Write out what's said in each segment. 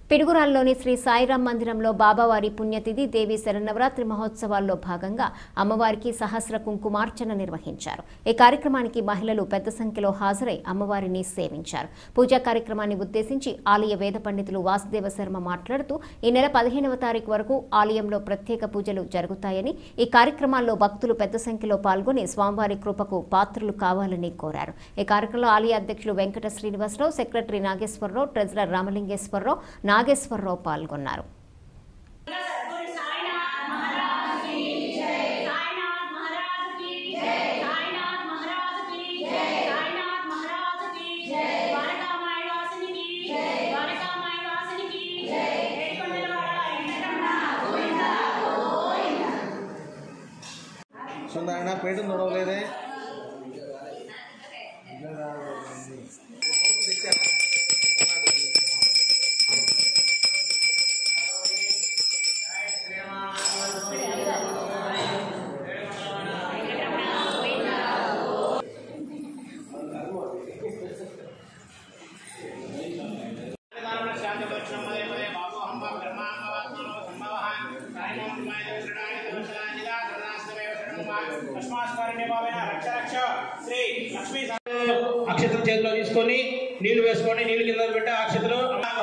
పిడుగురాల్లోని శ్రీ సాయిరాం మందిరంలో బాబావారి పుణ్యతిథి దేవి శరన్నవరాత్రి మహోత్సవాల్లో భాగంగా అమ్మవారికి సహస్ర కుంకుమార్చన నిర్వహించారు ఈ కార్యక్రమానికి మహిళలు పెద్ద సంఖ్యలో హాజరై అమ్మవారిని సేవించారు పూజా కార్యక్రమాన్ని ఉద్దేశించి ఆలయ వేద పండితులు వాసుదేవ శర్మ మాట్లాడుతూ ఈ నెల పదిహేనవ తారీఖు వరకు ఆలయంలో ప్రత్యేక పూజలు జరుగుతాయని ఈ కార్యక్రమాల్లో భక్తులు పెద్ద సంఖ్యలో పాల్గొని స్వామివారి కృపకు పాత్రలు కావాలని కోరారు ఈ కార్యక్రమంలో ఆలయ అధ్యక్షులు వెంకట శ్రీనివాసరావు సెక్రటరీ నాగేశ్వరరావు ట్రెజరర్ రామలింగేశ్వరరావు నాగేశ్వరరావు పాల్గొన్నారు गुरु साईनाथ महाराज की जय साईनाथ महाराज की जय साईनाथ महाराज की जय साईनाथ महाराज की जय द्वारका माई वासिनी की जय द्वारका माई वासिनी की जय ఏడుకొండలవాడ వెంకటరమణ గోవిందా గోవిందా సుందరణ పేట నడవలేదే అక్షతలు చేతిలో తీసుకొని నీళ్లు వేసుకొని నీళ్లు కింద పెట్టి ఆ అక్షతలు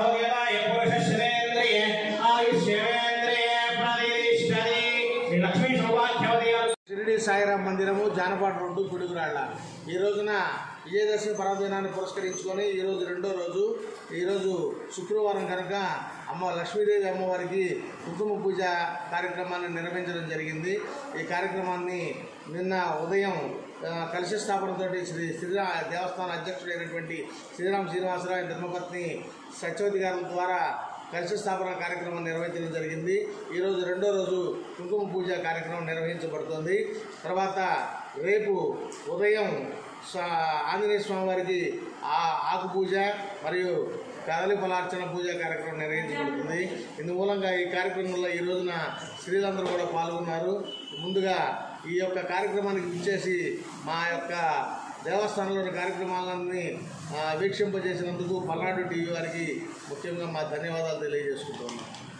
లక్ష్మీ సౌభాగ్యవతి షిరిడి సాయిరాం మందిరము జానపాట రోడ్డు పిడుగురాళ్ళ ఈ రోజున విజయదశమి పర్వదినాన్ని పురస్కరించుకొని ఈరోజు రెండో రోజు ఈరోజు శుక్రవారం కనుక అమ్మ లక్ష్మీదేవి అమ్మవారికి కుంకుమ పూజ కార్యక్రమాన్ని నిర్వహించడం జరిగింది ఈ కార్యక్రమాన్ని నిన్న ఉదయం ఆ, కలశ స్థాపనతో శ్రీ శ్రీరా దేవస్థాన అధ్యక్షుడైనటువంటి శ్రీరామ్ శ్రీనివాసరావు ధర్మపత్ని సత్యవతి గారి ద్వారా కలశ స్థాపన కార్యక్రమం నిర్వహించడం జరిగింది ఈరోజు రెండో రోజు కుంకుమ పూజ కార్యక్రమం నిర్వహించబడుతుంది తర్వాత రేపు ఉదయం స్వా- ఆంజనేయ స్వామి వారికి ఆ ఆకు పూజ మరియు కదలి ఫలార్చన పూజ కార్యక్రమం నిర్వహించబడుతుంది ఇందు మూలంగా ఈ కార్యక్రమంలో ఈ రోజున స్త్రీలందరూ కూడా పాల్గొన్నారు ముందుగా ఈ యొక్క కార్యక్రమానికి ఇచ్చేసి మా యొక్క దేవస్థానంలోని కార్యక్రమాలన్నీ ఆ, వీక్షింపజేసినందుకు పల్నాడు టీవీ వారికి ముఖ్యంగా మా ధన్యవాదాలు తెలియజేసుకుంటున్నాం